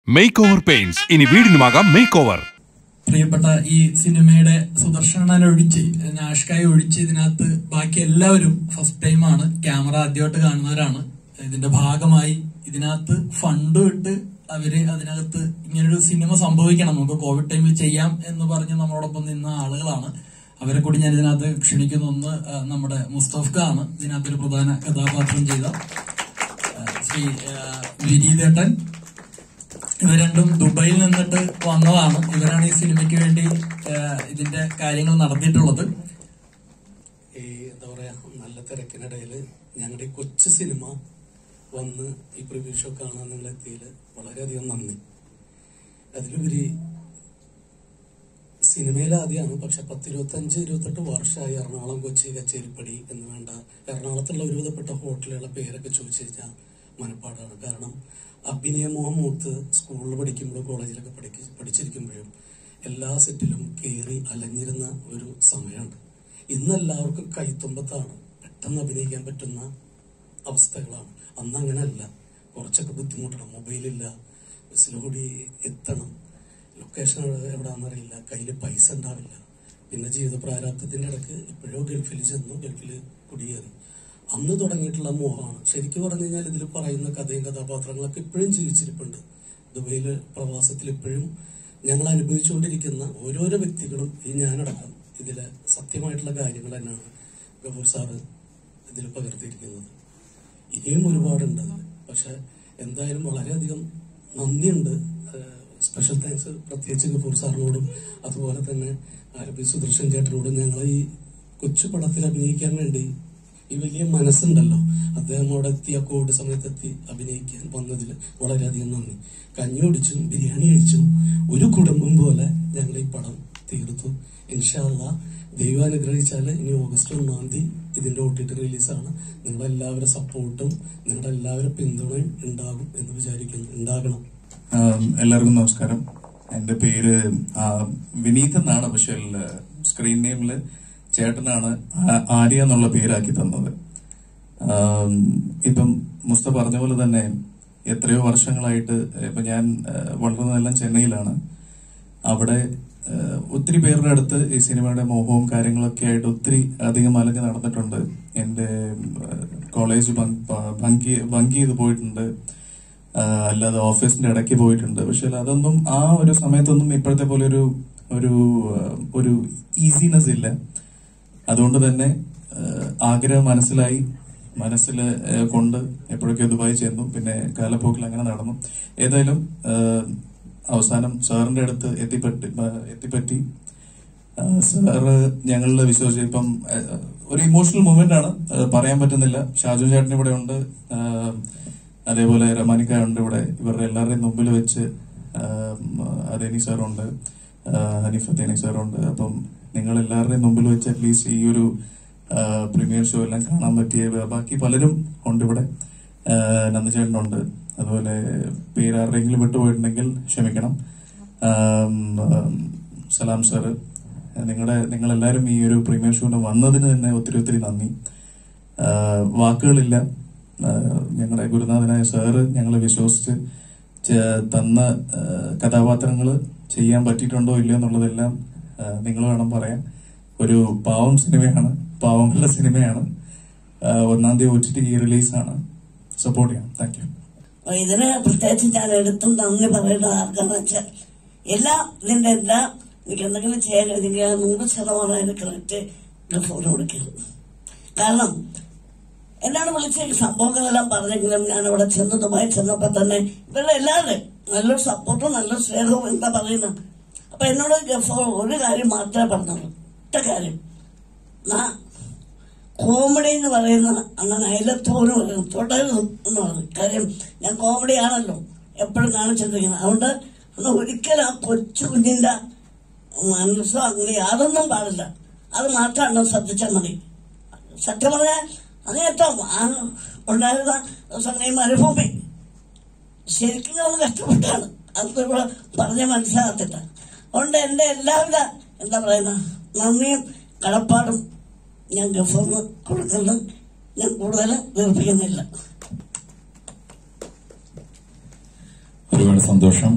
make over paints ഇനി വീടിനുമാകാം make over പ്രിയപ്പെട്ട ഈ സിനിമയുടെ സുദർശനൻ ഒഴിച്ച് നാഷ്കായി ഒഴിച്ച് ഇതിനകത്ത് ബാക്കി എല്ലാവരും ഫസ്റ്റ് ടൈമാണ് ക്യാമറ ആദ്യമായിട്ട് കാണുന്നവരാണ് ഇതിന്റെ ഭാഗമായി ഇതിനകത്ത് ഫണ്ട് ഇട്ട് അവര് അതിനകത്ത് ഇങ്ങനൊരു സിനിമ സംഭവിക്കണം നമുക്ക് കോവിഡ് ടൈമിൽ ചെയ്യാം എന്ന് പറഞ്ഞ് നമ്മളോടൊപ്പം നിന്ന ആളുകളാണ് അവരെ കൂടി ഞാൻ ഇതിനകത്ത് ക്ഷണിക്കുന്ന ഒന്ന് ആ, നമ്മുടെ മുസ്തഫ്ക ആണ് ഇതിനകത്തൊരു പ്രധാന കഥാപാത്രം ചെയ്ത ആ, ശ്രീ ആ, വിനീതേട്ടൻ ഇവർ രണ്ടും ദുബായിൽ നിന്നിട്ട് വന്നതാണ് ഇവരാണ് ഈ സിനിമയ്ക്ക് വേണ്ടി ഏഹ്, ഇതിന്റെ കാര്യങ്ങൾ നടത്തിയിട്ടുള്ളത് ഈ എന്താ പറയാ നല്ല തിരക്കിനിടയിൽ ഞങ്ങളുടെ ഈ കൊച്ചു സിനിമ വന്ന് ഈ പ്രിവ്യൂ ഷോ കാണാൻ നിങ്ങൾ എത്തിയതിൽ വളരെയധികം നന്ദി അതിലുപരി സിനിമയിൽ ആദ്യമാണ് പക്ഷെ പത്തിരുപത്തഞ്ച് ഇരുപത്തെട്ട് വർഷമായി എറണാകുളം കൊച്ചി കച്ചേരിപ്പടി എന്ന് വേണ്ട എറണാകുളത്തുള്ള ഒരുവിധപ്പെട്ട ഹോട്ടലുകളുടെ പേരൊക്കെ ചോദിച്ചു കഴിഞ്ഞാൽ മനപ്പാടാണ് കാരണം അഭിനയമോഹം മൂത്ത് സ്കൂളിൽ പഠിക്കുമ്പോഴും കോളേജിലൊക്കെ പഠിക്ക പഠിച്ചിരിക്കുമ്പോഴും എല്ലാ സെറ്റിലും കയറി അലഞ്ഞിരുന്ന ഒരു സമയമുണ്ട് ഇന്ന് എല്ലാവർക്കും കൈത്തുമ്പത്താണ് പെട്ടെന്ന് അഭിനയിക്കാൻ പറ്റുന്ന അവസ്ഥകളാണ് അന്ന് അങ്ങനെയല്ല കുറച്ചൊക്കെ ബുദ്ധിമുട്ടണം മൊബൈലില്ല ബസ്സിലൂടി എത്തണം ലൊക്കേഷൻ എവിടാന്നറിയില്ല കയ്യിൽ പൈസ ഉണ്ടാവില്ല പിന്നെ ജീവിത പ്രാരാബ്ദത്തിന്റെ ഇടക്ക് എപ്പോഴോ ഗൾഫിൽ ചെന്നു ഗൾഫിൽ കുടിയേറി അന്ന് തുടങ്ങിയിട്ടുള്ള മോഹമാണ് ശരിക്കും പറഞ്ഞു കഴിഞ്ഞാൽ ഇതിൽ പറയുന്ന കഥയും കഥാപാത്രങ്ങളൊക്കെ ഇപ്പോഴും ജീവിച്ചിരിപ്പുണ്ട് ദുബൈയിലെ പ്രവാസത്തിൽ ഇപ്പോഴും ഞങ്ങൾ അനുഭവിച്ചുകൊണ്ടിരിക്കുന്ന ഓരോരോ വ്യക്തികളും ഈ ഞാനടക്കം ഇതിലെ സത്യമായിട്ടുള്ള കാര്യങ്ങൾ തന്നെയാണ് ഗഫൂർ സാറ് ഇതിൽ പകർത്തിയിരിക്കുന്നത് ഇനിയും ഒരുപാടുണ്ട് അതിൽ പക്ഷെ എന്തായാലും വളരെയധികം നന്ദിയുണ്ട് ഏഹ് സ്പെഷ്യൽ താങ്ക്സ് പ്രത്യേകിച്ച് ഗഫൂർ സാറിനോടും അതുപോലെ തന്നെ ആരബി സുദർശൻ ചേട്ടനോടും ഞങ്ങൾ ഈ കൊച്ചു പടത്തിൽ അഭിനയിക്കാൻ വേണ്ടി ഈ വലിയ മനസ്സുണ്ടല്ലോ അദ്ദേഹം അവിടെ എത്തി ആ കോവിഡ് സമയത്തെത്തി അഭിനയിക്കാൻ വന്നതിൽ വളരെയധികം നന്ദി കഞ്ഞി കുടിച്ചും ബിരിയാണി കഴിച്ചും ഒരു കുടുംബം പോലെ ഞങ്ങൾ ഈ പടം തീർത്തു ഇൻഷാല്ല ദൈവം അനുഗ്രഹിച്ചാൽ ഇനി ഓഗസ്റ്റ് ഒന്നാം തീയതി ഇതിന്റെ ഒ ടി ടി റിലീസാണ് നിങ്ങളെല്ലാവരുടെ സപ്പോർട്ടും നിങ്ങളുടെ എല്ലാവരുടെ പിന്തുണയും ഉണ്ടാകും എന്ന് വിചാരിക്കുന്നു ഉണ്ടാകണം ആം, എല്ലാവർക്കും നമസ്കാരം എന്റെ പേര് ആ, വിനീത് എന്നാണ് പക്ഷേ സ്ക്രീൻ നെയിമില് ചേട്ടനാണ് ആ- ആര്യ എന്നുള്ള പേരാക്കി തന്നത് ആം, ഇപ്പം മുസ്ത പറഞ്ഞ പോലെ തന്നെ എത്രയോ വർഷങ്ങളായിട്ട് ഇപ്പൊ ഞാൻ ആ, വളർന്നതെല്ലാം ചെന്നൈയിലാണ് അവിടെ ആ, ഒത്തിരി പേരുടെ അടുത്ത് ഈ സിനിമയുടെ മോഹവും കാര്യങ്ങളൊക്കെ ആയിട്ട് ഒത്തിരി അധികം അലഞ്ഞ് നടന്നിട്ടുണ്ട് എന്റെ ആ, കോളേജ് ബങ്ക് പ- ബങ്ക് ചെയ്ത് ബങ്ക് ചെയ്ത് പോയിട്ടുണ്ട് ആ, അല്ലാതെ ഓഫീസിന്റെ ഇടയ്ക്ക് പോയിട്ടുണ്ട് പക്ഷെ അതൊന്നും ആ ഒരു സമയത്തൊന്നും ഇപ്പോഴത്തെ പോലെ ഒരു ഒരു ആ, ഒരു ഈസിനെസ് ഇല്ല അതുകൊണ്ട് തന്നെ ആ, ആഗ്രഹം മനസ്സിലായി മനസ്സിൽ ആ, കൊണ്ട് എപ്പോഴൊക്കെ ദുബായി ചെന്നു പിന്നെ കാലപ്പോക്കിൽ അങ്ങനെ നടന്നു ഏതായാലും ആ, അവസാനം സാറിന്റെ അടുത്ത് എത്തിപ്പറ്റി ആ, എത്തിപ്പറ്റി ആ, സാറ് ഞങ്ങളുടെ വിശ്വസിച്ച് ഇപ്പം ആ, ഒരു ഇമോഷണൽ മൂമെന്റ് ആണ് ആ, പറയാൻ പറ്റുന്നില്ല ഷാജു ചേട്ടൻ ഇവിടെ ഉണ്ട് ആ, അതേപോലെ റമാനിക്ക ഉണ്ട് ഇവിടെ ഇവരുടെ എല്ലാവരുടെയും മുമ്പിൽ വെച്ച് ആ, അദേനി സാറുണ്ട് ആ, ഹനീഫ് അദേനി സാറുണ്ട് അപ്പം നിങ്ങൾ എല്ലാവരുടെയും മുമ്പിൽ വെച്ച് അറ്റ്ലീസ്റ്റ് ഈ ഒരു പ്രീമിയർ ഷോ എല്ലാം കാണാൻ പറ്റിയ ബാക്കി പലരും ഉണ്ട് ഇവിടെ ആ, നന്ദചേട്ടനുണ്ട് അതുപോലെ പേര് ആരുടെയെങ്കിലും വിട്ടുപോയിട്ടുണ്ടെങ്കിൽ ക്ഷമിക്കണം ആം, ആം, സലാം സാറ് നിങ്ങളുടെ നിങ്ങളെല്ലാവരും ഈ ഒരു പ്രീമിയർ ഷോന് വന്നതിന് തന്നെ ഒത്തിരി ഒത്തിരി നന്ദി ആ, വാക്കുകളില്ല ആ, ഞങ്ങളുടെ ഗുരുനാഥനായ സാറ് ഞങ്ങളെ വിശ്വസിച്ച് ചെ- തന്ന കഥാപാത്രങ്ങൾ ചെയ്യാൻ പറ്റിയിട്ടുണ്ടോ ഇല്ലയോ എന്നുള്ളതെല്ലാം നിങ്ങൾ വേണം പറയാൻ ഒരു പാവം സിനിമയാണ് പാവങ്ങളുടെ സിനിമയാണ് ആ, ഒന്നാം തീയതി ഒ ടി ടി റിലീസാണ് സപ്പോർട്ട് ചെയ്യാം താങ്ക് യു അപ്പൊ ഇതിന് പ്രത്യേകിച്ച് ഞാൻ എടുത്തും നന്ദി പറയുന്നത് ആർക്കാന്ന് വെച്ചാൽ എല്ലാ ഇതിന്റെ എല്ലാ എനിക്ക് എന്തെങ്കിലും ചെയ്യാൻ കഴിഞ്ഞെങ്കിൽ ആ നൂറ് ശതമാനം അതിന് ക്രെഡിറ്റ് ഫോൺ കൊടുക്കരുത് കാരണം എന്നോട് വിളിച്ച് ഈ സംഭവങ്ങളെല്ലാം പറഞ്ഞെങ്കിലും ഞാൻ അവിടെ ചെന്ന് ദുബായി ചെന്നപ്പോ തന്നെ ഇവരുടെ എല്ലാവരും നല്ലൊരു സപ്പോർട്ടും നല്ലൊരു സ്നേഹവും എന്താ പറയുന്നത് അപ്പൊ എന്നോട് ഗഫൂർ ഒരു കാര്യം മാത്രമേ പറഞ്ഞുള്ളൂ ഒറ്റ കാര്യം നാ കോമഡി എന്ന് പറയുന്ന അങ്ങനെ അയലത്തോട് തുടരും എന്ന് പറഞ്ഞു കാര്യം ഞാൻ കോമഡി ആണല്ലോ എപ്പോഴും കാണിച്ചിരിക്കുന്നത് അതുകൊണ്ട് അന്ന് ഒരിക്കലും ആ കൊച്ചു കുഞ്ഞിന്റെ മനസ്സോ അങ്ങനെ യാതൊന്നും പാടില്ല അത് മാത്രമാണ് ശ്രദ്ധിച്ചാൽ മതി സത്യം പറഞ്ഞാൽ അങ്ങേറ്റം ആ ഉണ്ടായിരുന്ന സമയം മരുഭൂമി ശരിക്കും അത് കഷ്ടപ്പെട്ടാണ് അത് ഇവിടെ പറഞ്ഞ മനസ്സിലാകത്തില്ല അതുകൊണ്ട് എന്റെ എല്ലാവിധ എന്താ പറയുന്ന നന്ദിയും കടപ്പാടും ഞാൻ ഗഫറിന് കൊടുക്കുന്നു ഞാൻ കൂടുതൽ നിർപ്പിക്കുന്നില്ല ഒരുപാട് സന്തോഷം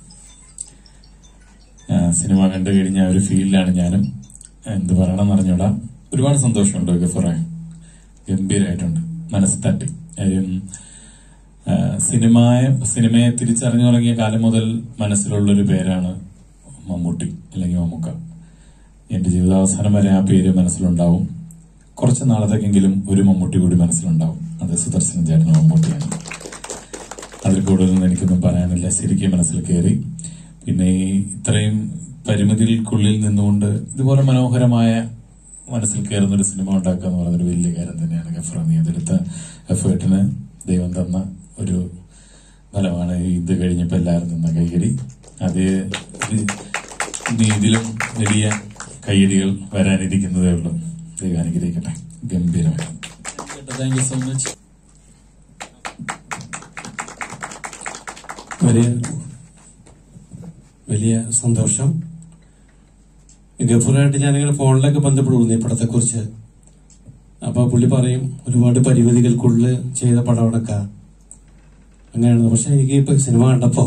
ആ, സിനിമ കണ്ടു കഴിഞ്ഞ ആ ഒരു ഫീൽഡിലാണ് ഞാനും എന്ത് പറയണമെന്ന് അറിഞ്ഞൂടാ ഒരുപാട് സന്തോഷമുണ്ട് ഗഫുറെ ഗംഭീരമായിട്ടുണ്ട് മനസ്സ് തട്ടി കാര്യം ആ, സിനിമയെ സിനിമയെ തിരിച്ചറിഞ്ഞു തുടങ്ങിയ കാലം മുതൽ മനസ്സിലുള്ളൊരു പേരാണ് മമ്മൂട്ടി അല്ലെങ്കിൽ മമ്മൂക്ക എന്റെ ജീവിതാവസാനം വരെ ആ പേര് മനസ്സിലുണ്ടാവും കുറച്ച് നാളത്തേക്കെങ്കിലും ഒരു മമ്മൂട്ടി കൂടി മനസ്സിലുണ്ടാവും അത് സുദർശന ചേട്ടൻ മമ്മൂട്ടിയാണ് അതിൽ കൂടുതലൊന്നും എനിക്കൊന്നും പറയാനില്ല ശരിക്കും മനസ്സിൽ കയറി പിന്നെ ഈ ഇത്രയും പരിമിതികൾക്കുള്ളിൽ നിന്നുകൊണ്ട് ഇതുപോലെ മനോഹരമായ മനസ്സിൽ കയറുന്ന ഒരു സിനിമ ഉണ്ടാക്കുക എന്ന് പറയുന്നത് ഒരു വലിയ കാര്യം തന്നെയാണ് ഗഫ്ര നീ അതെടുത്ത എഫേർട്ടിന് ദൈവം തന്ന ഒരു ഫലമാണ് ഈ ഇത് കഴിഞ്ഞപ്പോൾ എല്ലാവരും നിന്ന കൈയടി അത് ഇനി ഇതിലും വലിയ കൈയടികൾ വരാനിരിക്കുന്നതേ ഉള്ളൂ ദൈവം അനുഗ്രഹിക്കട്ടെ ഗംഭീരമായി താങ്ക് യു സോ മച്ച് വലിയ വലിയ സന്തോഷം ഗഫൂറായിട്ട് ഞാനിങ്ങനെ ഫോണിലൊക്കെ ബന്ധപ്പെടുന്നു ഈ പടത്തെക്കുറിച്ച് അപ്പൊ പുള്ളി പറയും ഒരുപാട് പരിമിതികൾക്കുള്ളിൽ ചെയ്ത പടമടക്ക അങ്ങനെയാണ് പക്ഷെ എനിക്ക് ഇപ്പൊ സിനിമ കണ്ടപ്പോ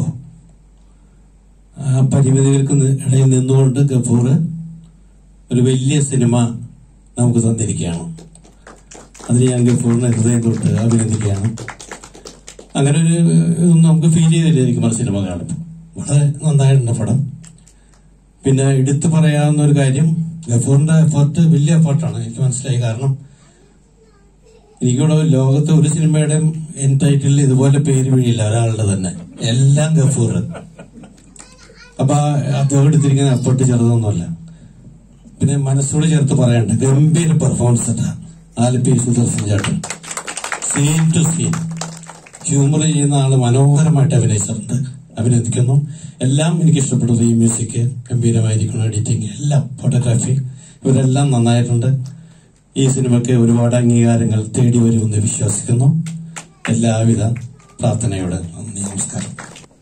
ആ പരിമിതികൾക്ക് നി- ഇടയിൽ നിന്നുകൊണ്ട് ഗഫൂർ ഒരു വലിയ സിനിമ നമുക്ക് തന്നിരിക്കുകയാണ് അതിന് ഞാൻ ഗഫൂറിനെ ഹൃദയം തൊട്ട് അഭിനന്ദിക്കുകയാണ് അങ്ങനെ ഒരു ഇതൊന്നും നമുക്ക് ഫീൽ ചെയ്തില്ല എനിക്ക് മനസ്സിൽ സിനിമ കാണുമ്പോൾ വളരെ നന്നായിട്ടുണ്ട് പടം പിന്നെ എടുത്തു പറയാവുന്ന ഒരു കാര്യം ഗഫൂറിന്റെ എഫേർട്ട് വലിയ എഫേർട്ടാണ് എനിക്ക് മനസ്സിലായി കാരണം എനിക്കിവിടെ ലോകത്തെ ഒരു സിനിമയുടെയും എൻ ടൈറ്റിൽ ഇതുപോലെ പേര് വീഴില്ല ഒരാളുടെ തന്നെ എല്ലാം ഗഫൂർ അപ്പൊ ആ അദ്ദേഹം എടുത്തിരിക്കുന്ന എഫേർട്ട് ചെറുതൊന്നുമല്ല പിന്നെ മനസ്സോട് ചേർത്ത് പറയണ്ട ഗംഭീര പെർഫോമൻസ് ഇട്ടാ ആലപ്പി സുദർശൻ ചേട്ടൻ സീൻ ടു സീൻ ഹ്യൂമർ ചെയ്യുന്ന ആള് മനോഹരമായിട്ട് അഭിനയിച്ചിട്ടുണ്ട് അഭിനന്ദിക്കുന്നു എല്ലാം എനിക്ക് ഇഷ്ടപ്പെട്ടു ഈ മ്യൂസിക് ഗംഭീരമായിരിക്കണം എഡിറ്റിംഗ് എല്ലാം ഫോട്ടോഗ്രാഫി ഇവരെല്ലാം നന്നായിട്ടുണ്ട് ഈ സിനിമയ്ക്ക് ഒരുപാട് അംഗീകാരങ്ങൾ തേടി വരുമെന്ന് വിശ്വസിക്കുന്നു എല്ലാവിധ പ്രാർത്ഥനയോടെ നന്ദി നമസ്കാരം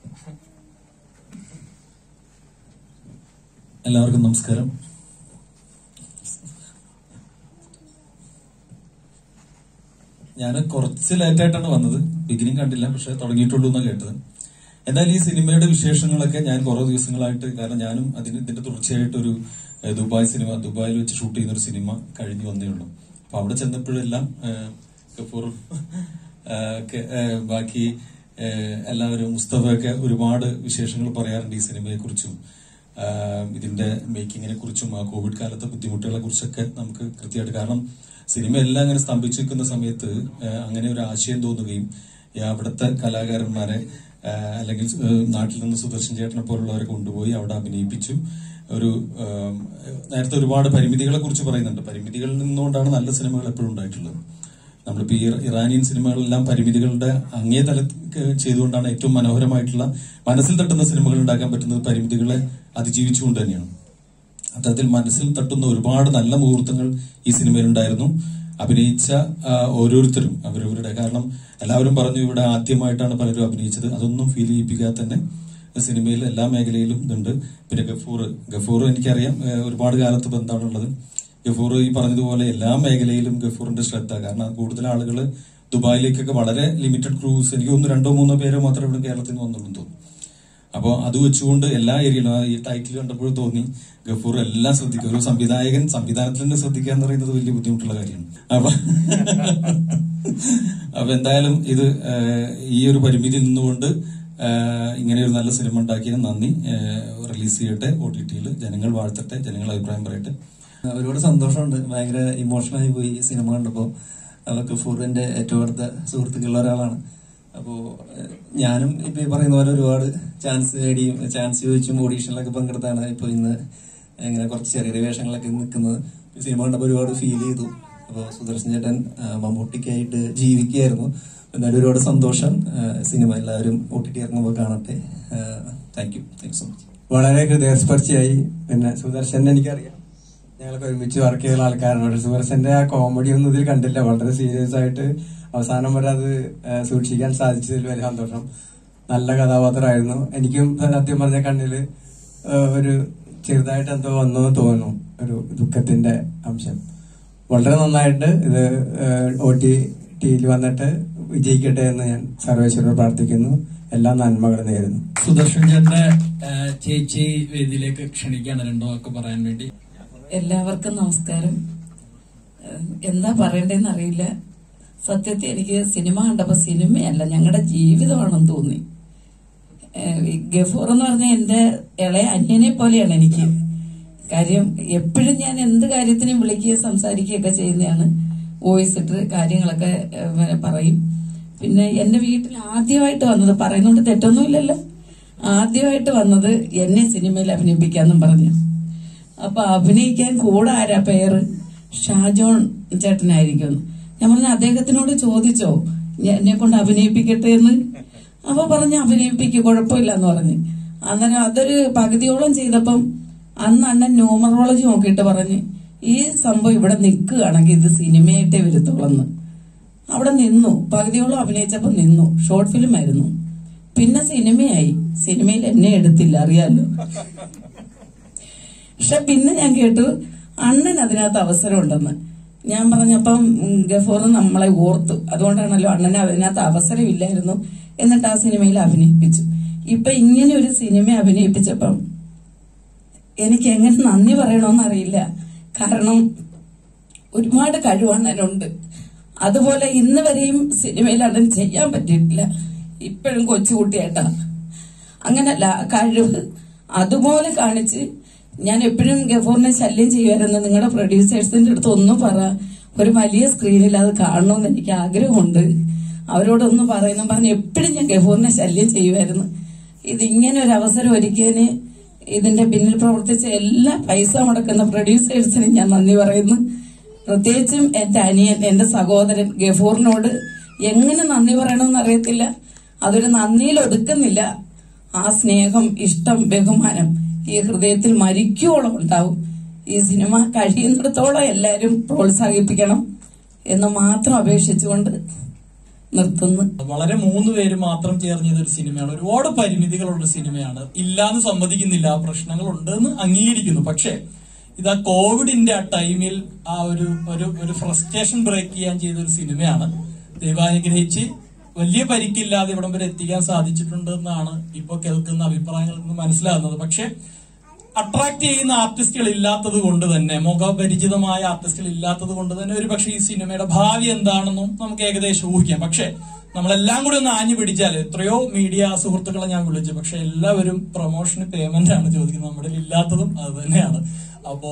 എല്ലാവർക്കും നമസ്കാരം ഞാൻ കുറച്ച് ലേറ്റായിട്ടാണ് വന്നത് ബിഗിനിങ് കണ്ടില്ല പക്ഷെ തുടങ്ങിയിട്ടുള്ളൂ എന്നാണ് കേട്ടത് എന്നാൽ ഈ സിനിമയുടെ വിശേഷങ്ങളൊക്കെ ഞാൻ കുറെ ദിവസങ്ങളായിട്ട് കാരണം ഞാനും അതിന് ഇതിന്റെ തുടർച്ചയായിട്ടൊരു ഏഹ്, ദുബായ് സിനിമ ദുബായിൽ വെച്ച് ഷൂട്ട് ചെയ്യുന്ന ഒരു സിനിമ കഴിഞ്ഞു വന്നേ ഉള്ളൂ അപ്പൊ അവിടെ ചെന്നപ്പോഴെല്ലാം ഏഹ്, ഗഫൂർ ഏഹ്, ഒക്കെ, ഏഹ്, ബാക്കി ഏഹ്, എല്ലാവരും മുസ്തഫയൊക്കെ ഒരുപാട് വിശേഷങ്ങൾ പറയാറുണ്ട് ഈ സിനിമയെ കുറിച്ചും ആഹ് ഇതിന്റെ മേക്കിങ്ങിനെ കുറിച്ചും ആ കോവിഡ് കാലത്തെ ബുദ്ധിമുട്ടുകളെ കുറിച്ചൊക്കെ നമുക്ക് കൃത്യമായിട്ട് കാരണം സിനിമ എല്ലാം അങ്ങനെ സ്തംഭിച്ചു നിൽക്കുന്ന സമയത്ത് ആഹ് അങ്ങനെ ഒരു ആശയം തോന്നുകയും ഈ അവിടുത്തെ കലാകാരന്മാരെ ആഹ് അല്ലെങ്കിൽ ആഹ് നാട്ടിൽ നിന്ന് സുദർശൻ ചേട്ടനെ പോലുള്ളവരെ കൊണ്ടുപോയി അവിടെ അഭിനയിപ്പിച്ചു ഒരു ആഹ് നേരത്തെ ഒരുപാട് പരിമിതികളെ കുറിച്ച് പറയുന്നുണ്ട് പരിമിതികളിൽ നിന്നുകൊണ്ടാണ് നല്ല സിനിമകൾ എപ്പോഴും ഉണ്ടായിട്ടുള്ളത് നമ്മളിപ്പോ ഈ ഇറാനിയൻ സിനിമകളെല്ലാം പരിമിതികളുടെ അങ്ങേ തല ചെയ്തുകൊണ്ടാണ് ഏറ്റവും മനോഹരമായിട്ടുള്ള മനസ്സിൽ തട്ടുന്ന സിനിമകൾ ഉണ്ടാക്കാൻ പറ്റുന്നത് പരിമിതികളെ അതിജീവിച്ചുകൊണ്ട് തന്നെയാണ് അത്തരത്തിൽ മനസ്സിൽ തട്ടുന്ന ഒരുപാട് നല്ല മുഹൂർത്തങ്ങൾ ഈ സിനിമയിലുണ്ടായിരുന്നു അഭിനയിച്ച ആ, ഓരോരുത്തരും അവരവരുടെ കാരണം എല്ലാവരും പറഞ്ഞു ഇവിടെ ആദ്യമായിട്ടാണ് പലരും അഭിനയിച്ചത് അതൊന്നും ഫീൽ ചെയ്യിപ്പിക്കാതെ തന്നെ സിനിമയിൽ എല്ലാ മേഖലയിലും ഇതുണ്ട് പിന്നെ ഗഫൂർ ഗഫൂർ എനിക്കറിയാം ഏഹ്, ഒരുപാട് കാലത്ത് ബന്ധമാണുള്ളത് ഗഫൂർ ഈ പറഞ്ഞതുപോലെ എല്ലാ മേഖലയിലും ഗഫൂറിന്റെ ശ്രദ്ധ കാരണം കൂടുതൽ ആളുകൾ ദുബായിലേക്കൊക്കെ വളരെ ലിമിറ്റഡ് ക്രൂസ് എനിക്ക് തോന്നുന്നു രണ്ടോ മൂന്നോ പേരോ മാത്രമേ ഇവിടെ കേരളത്തിൽ നിന്ന് വന്നുള്ളൂ എന്ന് തോന്നുന്നു അപ്പോൾ അത് വെച്ചുകൊണ്ട് എല്ലാ ഏരിയയിലും ആ ഈ ടൈറ്റിൽ കണ്ടപ്പോൾ തോന്നി ഗഫൂർ എല്ലാം ശ്രദ്ധിക്കുക ഒരു സംവിധായകൻ സംവിധാനത്തിൽ തന്നെ ശ്രദ്ധിക്കുക എന്ന് പറയുന്നത് വലിയ ബുദ്ധിമുട്ടുള്ള കാര്യമാണ് അപ്പൊ അപ്പൊ എന്തായാലും ഇത് ഏഹ്, ഈ ഒരു പരിമിതി നിന്നുകൊണ്ട് ഏഹ്, ഇങ്ങനെ ഒരു നല്ല സിനിമ ഉണ്ടാക്കിയ നന്ദി റിലീസ് ചെയ്യട്ടെ ഒ ടി ടിയിൽ ജനങ്ങൾ വാഴ്ത്തട്ടെ ജനങ്ങൾ അഭിപ്രായം പറയട്ടെ ഒരുപാട് സന്തോഷമുണ്ട് ഭയങ്കര ഇമോഷണലായി പോയി ഈ സിനിമ കണ്ടപ്പോൾ അവർക്ക് ഫൂറിന്റെ ഏറ്റവും അടുത്ത സുഹൃത്തുക്കളുള്ള ഒരാളാണ് അപ്പോൾ ഞാനും ഇപ്പൊ ഈ പറയുന്ന പോലെ ഒരുപാട് ചാൻസ് നേടിയും ചാൻസ് ചോദിച്ചും ഓഡീഷനിലൊക്കെ പങ്കെടുത്താണ് ഇപ്പോൾ ഇന്ന് ഇങ്ങനെ കുറച്ച് ചെറിയ ചെറിയ വേഷങ്ങളൊക്കെ നിൽക്കുന്നത് ഈ സിനിമ കണ്ടപ്പോൾ ഒരുപാട് ഫീൽ ചെയ്തു അപ്പോൾ സുദർശൻ ചേട്ടൻ ആ, മമ്മൂട്ടിക്കായിട്ട് ജീവിക്കുകയായിരുന്നു എന്നാലും ഒരുപാട് സന്തോഷം ആ, സിനിമ എല്ലാവരും ഒ ടി ടി ഇറങ്ങുമ്പോൾ കാണട്ടെ thank you thank so much വളരെ ഹൃദയസ്പർശിയായി പിന്നെ സുദർശനെ എനിക്കറിയാം ഞങ്ങളൊക്കെ ഒരുമിച്ച് വർക്ക് ചെയ്ത ആൾക്കാരാണ് പക്ഷെ സുദർശന്റെ ആ കോമഡി ഒന്നും ഇതിൽ കണ്ടില്ല വളരെ സീരിയസ് ആയിട്ട് അവസാനം വരെ അത് ആ, സൂക്ഷിക്കാൻ സാധിച്ചതിൽ വലിയ സന്തോഷം നല്ല കഥാപാത്രമായിരുന്നു എനിക്കും സത്യം പറഞ്ഞ കണ്ണില് ആ, ഒരു ചെറുതായിട്ട് എന്തോ വന്നു എന്ന് തോന്നുന്നു ഒരു ദുഃഖത്തിന്റെ അംശം വളരെ നന്നായിട്ട് ഇത് ഒ ടി ടിയിൽ വന്നിട്ട് വിജയിക്കട്ടെ എന്ന് ഞാൻ സർവേശ്വരോട് പ്രാർത്ഥിക്കുന്നു എല്ലാ നന്മകളും നേരുന്നു സുദർശൻ ചേട്ടന്റെ ആ, ചേച്ചി വേദിയിലേക്ക് ക്ഷണിക്കാണ് രണ്ടോ ഒക്കെ പറയാൻ വേണ്ടി എല്ലാവർക്കും നമസ്കാരം ഏഹ് എന്താ പറയണ്ടേന്ന് അറിയില്ല സത്യത്തിൽ എനിക്ക് സിനിമ കണ്ടപ്പോ സിനിമയല്ല ഞങ്ങളുടെ ജീവിതമാണെന്ന് തോന്നി ഏഹ് ഈ ഗഫൂർ എന്ന് പറഞ്ഞ എന്റെ ഇളയ അന്യനെ പോലെയാണ് എനിക്ക് കാര്യം എപ്പോഴും ഞാൻ എന്ത് കാര്യത്തിനും വിളിക്കുകയും സംസാരിക്കുകയൊക്കെ ചെയ്യുന്നതാണ് വോയിസ് ഇട്ട് കാര്യങ്ങളൊക്കെ ഏഹ് ഇങ്ങനെ പറയും പിന്നെ എന്റെ വീട്ടിൽ ആദ്യമായിട്ട് വന്നത് പറയുന്നോണ്ട് തെറ്റൊന്നുമില്ലല്ലോ ആദ്യമായിട്ട് വന്നത് എന്നെ സിനിമയിൽ അഭിനയിപ്പിക്കാന്നും പറഞ്ഞു അപ്പൊ അഭിനയിക്കാൻ കൂടെ ആരാ പേര് ഷാജോൺ ചേട്ടനായിരിക്കും ഞാൻ പറഞ്ഞു അദ്ദേഹത്തിനോട് ചോദിച്ചോ ഞാൻ എന്നെ കൊണ്ട് അഭിനയിപ്പിക്കട്ടെ എന്ന് അപ്പൊ പറഞ്ഞു അഭിനയിപ്പിക്കുക കുഴപ്പമില്ല എന്ന് പറഞ്ഞു അന്നേരം അതൊരു പകുതിയോളം ചെയ്തപ്പം അന്ന് അണ്ണൻ ന്യൂമറോളജി നോക്കിയിട്ട് പറഞ്ഞ് ഈ സംഭവം ഇവിടെ നിൽക്കുകയാണെങ്കിൽ ഇത് സിനിമയായിട്ടേ വരത്തുള്ളെന്ന് അവിടെ നിന്നു പകുതിയോളം അഭിനയിച്ചപ്പോ നിന്നു ഷോർട്ട് ഫിലിം ആയിരുന്നു പിന്നെ സിനിമയായി സിനിമയിൽ എന്നെ എടുത്തില്ല അറിയാലോ പക്ഷെ പിന്നെ ഞാൻ കേട്ടു അണ്ണൻ അതിനകത്ത് അവസരമുണ്ടെന്ന് ഞാൻ പറഞ്ഞപ്പം ഉം, ഗഫൂർ നമ്മളെ ഓർത്തു അതുകൊണ്ടാണല്ലോ അണ്ണന് അതിനകത്ത് അവസരമില്ലായിരുന്നു എന്നിട്ട് ആ സിനിമയിൽ അഭിനയിപ്പിച്ചു ഇപ്പൊ ഇങ്ങനെ ഒരു സിനിമ അഭിനയിപ്പിച്ചപ്പം എനിക്ക് എങ്ങനെ നന്ദി പറയണമെന്ന് അറിയില്ല കാരണം ഒരുപാട് കഴിവ് അണ്ണനുണ്ട് അതുപോലെ ഇന്ന് വരെയും സിനിമയിൽ അണ്ണൻ ചെയ്യാൻ പറ്റിയിട്ടില്ല ഇപ്പോഴും കൊച്ചുകുട്ടിയേട്ടാ അങ്ങനല്ല കഴിവ് അതുപോലെ കാണിച്ച് ഞാൻ എപ്പോഴും ഗഫൂറിനെ ശല്യം ചെയ്യുമായിരുന്നു നിങ്ങളുടെ പ്രൊഡ്യൂസേഴ്സിന്റെ അടുത്ത് ഒന്ന് പറ ഒരു വലിയ സ്ക്രീനിൽ അത് കാണണമെന്ന് എനിക്ക് ആഗ്രഹമുണ്ട് അവരോടൊന്ന് പറയുന്നു പറഞ്ഞ് എപ്പോഴും ഞാൻ ഗഫൂറിനെ ശല്യം ചെയ്യുമായിരുന്നു ഇതിങ്ങനെ ഒരു അവസരം ഒരുക്കിയതിന് ഇതിന്റെ പിന്നിൽ പ്രവർത്തിച്ച എല്ലാ പൈസ മുടക്കുന്ന പ്രൊഡ്യൂസേഴ്സിനും ഞാൻ നന്ദി പറയുന്നു പ്രത്യേകിച്ചും എന്റെ അനിയൻ എന്റെ സഹോദരൻ ഗഫൂറിനോട് എങ്ങനെ നന്ദി പറയണമെന്ന് അറിയത്തില്ല അതൊരു നന്ദിയിൽ ഒതുക്കുന്നില്ല ആ സ്നേഹം ഇഷ്ടം ബഹുമാനം ഈ ഹൃദയത്തിൽ മരിക്കുവോളം ഉണ്ടാവും ഈ സിനിമ കഴിയുന്നിടത്തോളം എല്ലാവരും പ്രോത്സാഹിപ്പിക്കണം എന്ന് മാത്രം അപേക്ഷിച്ചുകൊണ്ട് നിർത്തുന്നു വളരെ മൂന്ന് പേര് മാത്രം ചേർന്ന് ചെയ്തൊരു സിനിമയാണ് ഒരുപാട് പരിമിതികളുള്ള സിനിമയാണ് ഇല്ലാന്ന് സമ്മതിക്കുന്നില്ല പ്രശ്നങ്ങൾ ഉണ്ടെന്ന് അംഗീകരിക്കുന്നു പക്ഷേ ഇത് ആ കോവിഡിന്റെ ആ ടൈമിൽ ആ ഒരു ഒരു ഒരു ഫ്രസ്ട്രേഷൻ ബ്രേക്ക് ചെയ്യാൻ ചെയ്ത ഒരു സിനിമയാണ് ദൈവാനുഗ്രഹിച്ച് വലിയ പരിക്കില്ലാതെ ഇവിടം വരെ എത്തിക്കാൻ സാധിച്ചിട്ടുണ്ട് എന്നാണ് ഇപ്പൊ കേൾക്കുന്ന അഭിപ്രായങ്ങളിൽ നിന്ന് മനസ്സിലാകുന്നത് പക്ഷേ അട്രാക്ട് ചെയ്യുന്ന ആർട്ടിസ്റ്റുകൾ ഇല്ലാത്തത് കൊണ്ട് തന്നെ മുഖപരിചിതമായ ആർട്ടിസ്റ്റുകൾ ഇല്ലാത്തത് കൊണ്ട് തന്നെ ഒരു പക്ഷേ ഈ സിനിമയുടെ ഭാവി എന്താണെന്നും നമുക്ക് ഏകദേശം ഊഹിക്കാം പക്ഷേ നമ്മളെല്ലാം കൂടി ഒന്ന് ആഞ്ഞു പിടിച്ചാൽ എത്രയോ മീഡിയ സുഹൃത്തുക്കളെ ഞാൻ വിളിച്ചു പക്ഷെ എല്ലാവരും പ്രൊമോഷന് പേയ്മെന്റ് ആണ് ചോദിക്കുന്നത് നമ്മുടെ ഇല്ലാത്തതും അത് തന്നെയാണ് അപ്പോ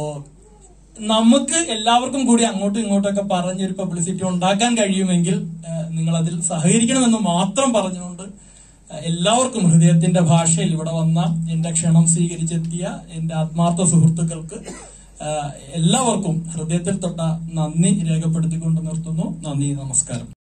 നമുക്ക് എല്ലാവർക്കും കൂടി അങ്ങോട്ടും ഇങ്ങോട്ടൊക്കെ പറഞ്ഞൊരു പബ്ലിസിറ്റി ഉണ്ടാക്കാൻ കഴിയുമെങ്കിൽ നിങ്ങൾ അതിൽ സഹകരിക്കണമെന്ന് മാത്രം പറഞ്ഞുകൊണ്ട് ഏഹ്, എല്ലാവർക്കും ഹൃദയത്തിന്റെ ഭാഷയിൽ ഇവിടെ വന്ന എന്റെ ക്ഷണം സ്വീകരിച്ചെത്തിയ എന്റെ ആത്മാർത്ഥ സുഹൃത്തുക്കൾക്ക് ഏഹ്, എല്ലാവർക്കും ഹൃദയത്തിൽ തൊട്ട നന്ദി രേഖപ്പെടുത്തിക്കൊണ്ട് നിർത്തുന്നു നന്ദി നമസ്കാരം